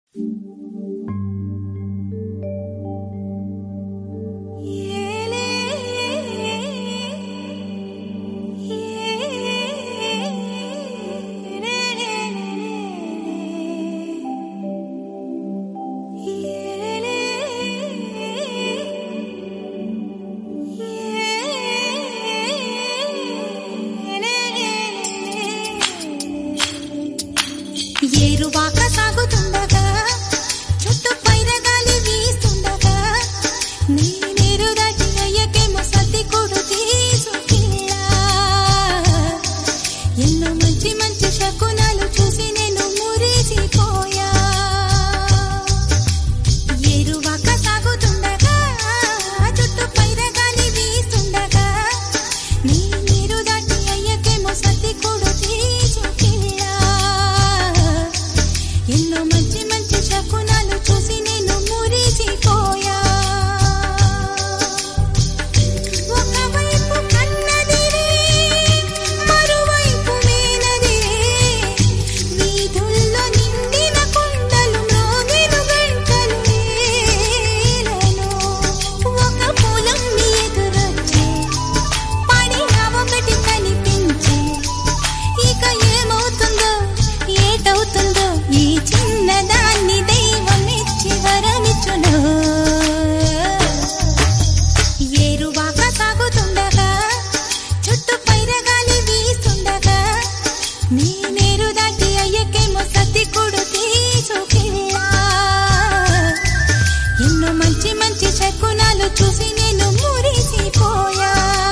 ఏరువాక సాగుతుండగా చుట్టూ పైరగాలి వీస్తుండగా నీ నీరు దాటి అయ్యకేమో సర్ది కొడు తీసుకెళ్ళా ఎన్నో మంచి మంచి శకునాలు చూసి నేను మురిసిపోయా ఏరువాక సాగుతుండగా చుట్టూ పైరగాలి వీస్తుండగా నీ నీరు దాటి అయ్యకేమో సర్ది కొడు తీసుకెళ్ళా ఎన్నో మంచి మంచి శకునాలు చూసి నేను మురిసిపోయా ఒకవైపు కన్నదిరే మరోవైపు మేనదిరే వీధుల్లో నిండిన కొండలు మ్రోగెను గంటలు వేలను ఒక పొలం ఎదురొచ్చే పడిన ఒకటి కనిపించే ఇక ఏమవుతుందో ఏటవుతుందో ఈ చిన్నదాన్ని దైవం ఇచ్చి వరమిచ్చును ఏరువాక సాగుతుండగా చుట్టూ పైరగాలి వీస్తుండగా నీ నీరు దాటి అయ్యకేమో సత్తి కొడు తీసుకెళ్ళా ఎన్నో మంచి మంచి శకునాలు చూసి నేను మురిసిపోయా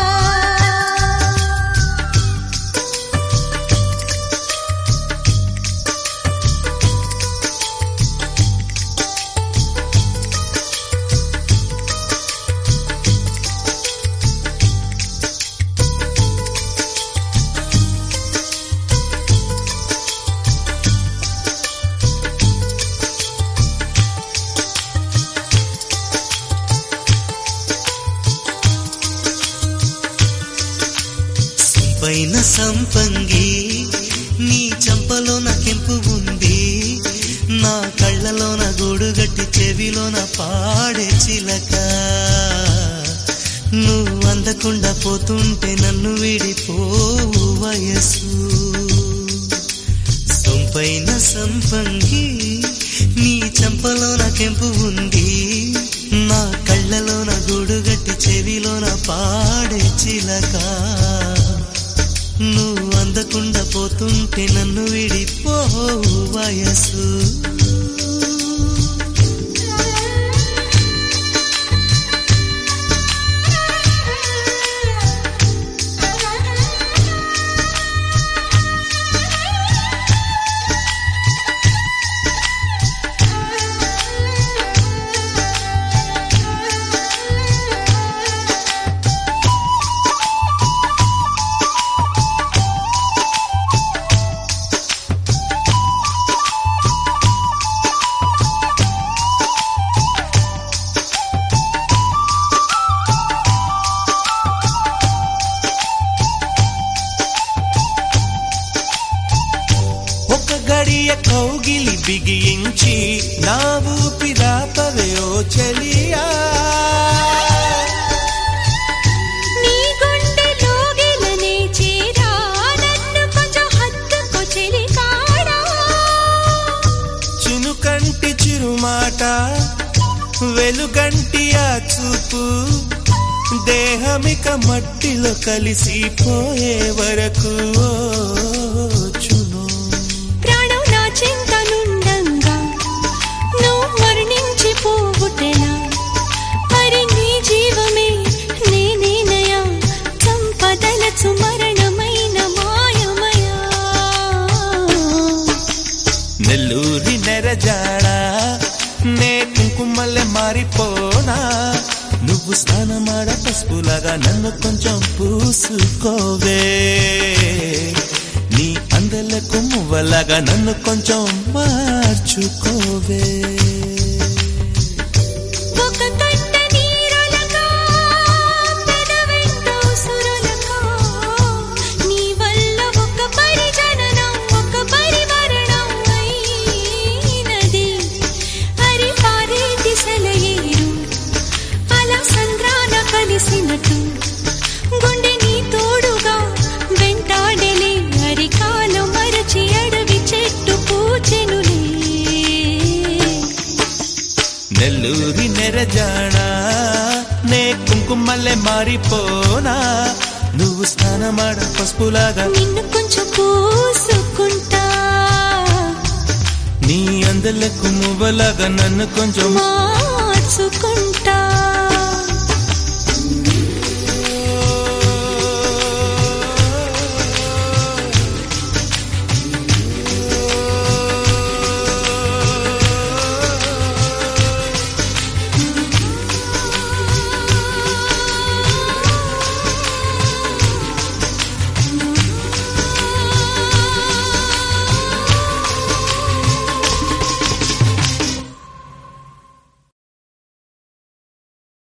పైన సంపంగి నీ చంపలోన కెంపు ఉంది నా కళ్ళలోన గూడుగట్టి చెవిలోన పాడే చిలక నువ్వు అందకుండా పోతుంటే నన్ను విడిపోవు వయసు సొంపైన సంపంగి నీ చంపలోన కెంపు ఉంది నా కళ్ళలోన గూడుగట్టి చెవిలోన పాడే చిలక నువ్వు అందకుండా పోతుంటే నన్ను విడిపోవు వయసు ఒక గడియ కౌగిలి బిగించి నా ఊపిరాపవే ఓ చెలియా నీ గుండెలోగిలనే చేరా నన్ను కొంచెం హత్తుకో చెలికాడా చినుకంటి చిరుమాట వెలుగంటి ఆ చూపు దేహమిక మట్టిలో కలిసిపోయే వరకు ఓ చును ప్రాణం నా చింతనుండంగా నువ్వు మరణించి పోవుటెనా మరి నీ జీవమే నేనేనయా సంపదలచు మరణమైన మాయమయా నెల్లూరి నెరజాడా నే కుంకుమల్లె మారిపోనా నువ్వు స్నానమాడ పసుపులాగా నన్ను కొంచెం పూసుకోవే నీ అందలకు మువ్వలాగా నన్ను కొంచెం మార్చుకోవే ఒక కంట నీరులకా పెదవెంట ఉసురులకా నీ వల్ల ఒక పరిజననం ఒక పరిమరణం అయినది మారిపోనా నువ్వు స్నానమాడ పసుపులాగా నిన్ను కొంచెం పూసుకుంటా నీ అందలకు మువ్వలాగా నన్ను కొంచెం మార్చుకుంటా